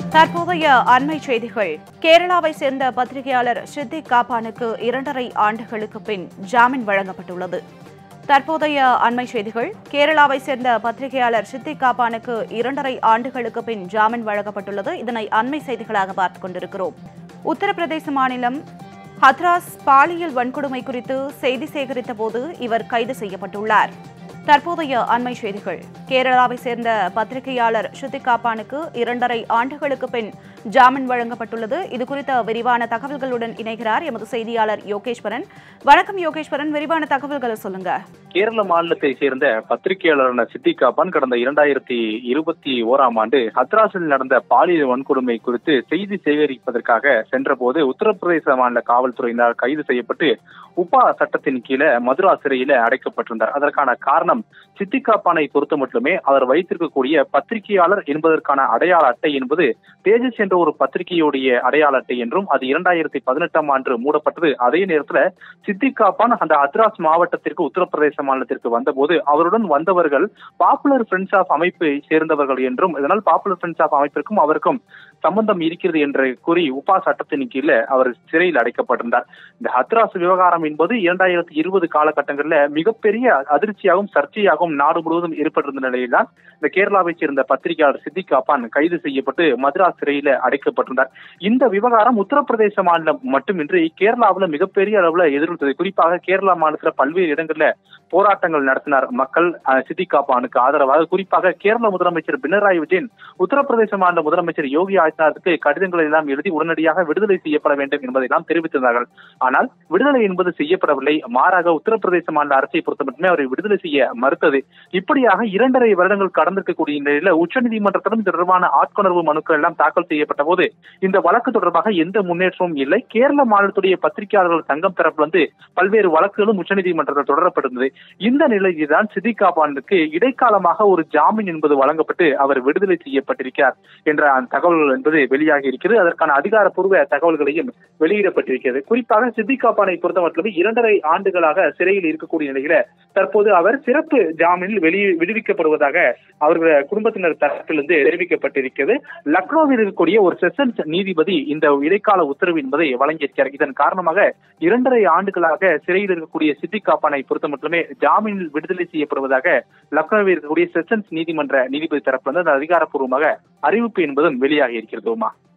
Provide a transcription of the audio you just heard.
தற்போதைய அண்மை செய்திகள் கேரளாவை சேர்ந்த பத்திரிகையாளர் சித்திக் காப்பானுக்கு இரண்டரை ஆண்டுகளுக்கு பின் ஜாமீன் வழங்கப்பட்டுள்ளது தற்போதைய அண்மை செய்திகள் கேரளாவை சேர்ந்த பத்திரிகையாளர் சித்திக் காப்பானுக்கு இரண்டரை ஆண்டுகளுக்கு பின் ஜாமீன் வழங்கப்பட்டுள்ளது இதனை அண்மை செய்திகளாக பார்த்துக் கொண்டிருக்கிறோம் உத்தரப்பிரதேச மாநிலம் ஹத்ராஸ் பாலியல் வன்கொடுமை குறித்து செய்தி சேகரித்த போது இவர் கைது செய்யப்பட்டுள்ளார் தற்போதைய அண்மை செய்திகள் கேரளாவை சேர்ந்த பத்திரிகையாளர் ஸ்ருதி காப்பானுக்கு இரண்டரை ஆண்டுகளுக்கு பின் ஜாமீன் வழங்கப்பட்டுள்ளது இது குறித்த விரிவான தகவல்களுடன் இணைகிறார் எமது செய்தியாளர் யோகேஸ்வரன் வணக்கம் யோகேஸ்வரன் விரிவான தகவல்களை சொல்லுங்க கேரள மாநிலத்தை சேர்ந்த பத்திரிகையாளரான சித்திக் காப்பான் கடந்த இரண்டாயிரத்தி இருபத்தி ஓராம் ஆண்டு ஹத்ராஸில் நடந்த பாலியல் வன்கொடுமை குறித்து செய்தி சேகரிப்பதற்காக சென்றபோது உத்தரப்பிரதேச மாநில காவல்துறையினர் கைது செய்யப்பட்டு உபா சட்டத்தின் கீழே மதுரா சிறையில அடைக்கப்பட்டிருந்தார் அதற்கான காரணம் சித்திக் காப்பானை பொறுத்த மட்டுமே அவர் வைத்திருக்கக்கூடிய பத்திரிகையாளர் என்பதற்கான அடையாள அட்டை என்பது தேஜஸ் என்ற ஒரு பத்திரிகையுடைய அடையாள அட்டை என்றும் அது இரண்டாயிரத்தி பதினெட்டாம் ஆண்டு மூடப்பட்டது அதே நேரத்துல சித்திக் காப்பான் அந்த ஹத்ராஸ் மாவட்டத்திற்கு உத்தரப்பிரதேச மாநிலத்திற்கு வந்தபோது அவருடன் வந்தவர்கள் பாப்புலர் ஃப்ரெண்ட்ஸ் ஆஃப் அமைப்பை சேர்ந்தவர்கள் என்றும் இதனால் பாப்புலர் ஃப்ரெண்ட்ஸ் ஆஃப் அமைப்பிற்கும் அவருக்கும் சம்பந்தம் இருக்கிறது என்று கூறி உபா சட்டத்தின் கீழே அவர் சிறையில் அடைக்கப்பட்டிருந்தார் இந்த ஹத்ராஸ் விவகாரம் என்பது இரண்டாயிரத்தி இருபது காலகட்டங்களில் மிகப்பெரிய அதிர்ச்சியாகவும் சர்ச்சையாகவும் நாடு முழுவதும் ஏற்பட்டிருந்த நிலையில்தான் இந்த கேரளாவை சேர்ந்த பத்திரிகையாளர் சித்திக் காப்பான் கைது செய்யப்பட்டு மதுராஸ் சிறையில அடைக்கப்பட்டிருந்தார் இந்த விவகாரம் உத்தரப்பிரதேச மாநிலம் மட்டுமின்றி கேரளாவில் மிகப்பெரிய அளவுல எதிர்த்தது குறிப்பாக கேரளா மாநிலத்துல பல்வேறு இடங்கள்ல போராட்டங்கள் நடத்தினார் மக்கள் சித்திக் காப்பானுக்கு ஆதரவாக குறிப்பாக கேரள முதலமைச்சர் பினராயி விஜயன் உத்தரப்பிரதேச மாநில முதலமைச்சர் யோகி ஆதித்யநாத்துக்கு கடிதங்களை எல்லாம் எழுதி உடனடியாக விடுதலை செய்யப்பட வேண்டும் என்பதையெல்லாம் தெரிவித்திருந்தார்கள் ஆனால் விடுதலை என்பது செய்யப்படவில்லை மாறாக உத்தரப்பிரதேச மாநில அரசை பொறுத்த மட்டுமே அவரை விடுதலை செய்ய மறுத்தது இப்படியாக இரண்டரை வருடங்கள் கடந்திருக்கக்கூடிய நிலையில உச்சநீதிமன்றத்திலும் தொடர்பான ஆட்கொணர்வு மனுக்கள் எல்லாம் தாக்கல் செய்யப்பட்ட போது இந்த வழக்கு தொடர்பாக எந்த முன்னேற்றமும் இல்லை கேரள மாநிலத்துடைய பத்திரிகையாளர்கள் சங்கம் தரப்பிலிருந்து பல்வேறு வழக்குகளும் உச்சநீதிமன்றத்தில் தொடரப்பட்டிருந்தது இந்த நிலையில்தான் சித்திக் காபானுக்கு இடைக்காலமாக ஒரு ஜாமீன் என்பது வழங்கப்பட்டு அவர் விடுதலை செய்யப்பட்டிருக்கிறார் என்ற அந்த தகவல்கள் என்பது வெளியாகி இருக்கிறது அதற்கான அதிகாரப்பூர்வ தகவல்களையும் வெளியிடப்பட்டிருக்கிறது குறிப்பாக சித்திக் காபானை பொறுத்த மட்டுமே இரண்டரை ஆண்டுகளாக சிறையில் இருக்கக்கூடிய நிலையில தற்போது அவர் சிறப்பு ஜாமீனில் வெளி விடுவிக்கப்படுவதாக அவர்கள் குடும்பத்தினர் தரப்பிலிருந்து தெரிவிக்கப்பட்டிருக்கிறது லக்னோவில் இருக்கக்கூடிய ஒரு செஷன்ஸ் நீதிபதி இந்த இடைக்கால உத்தரவு என்பதை வழங்கியிருக்கிறார் இதன் காரணமாக இரண்டரை ஆண்டுகளாக சிறையில் இருக்கக்கூடிய சித்திக் காப்பானை பொறுத்த மட்டுமே ஜாமீனில் விடுதலை செய்யப்படுவதாக லக்னோவில் இருக்கக்கூடிய செஷன்ஸ் நீதிமன்ற நீதிபதி தரப்பிலிருந்து அந்த அதிகாரப்பூர்வமாக அறிவிப்பு என்பதும் வெளியாகி இருக்கிறது உமா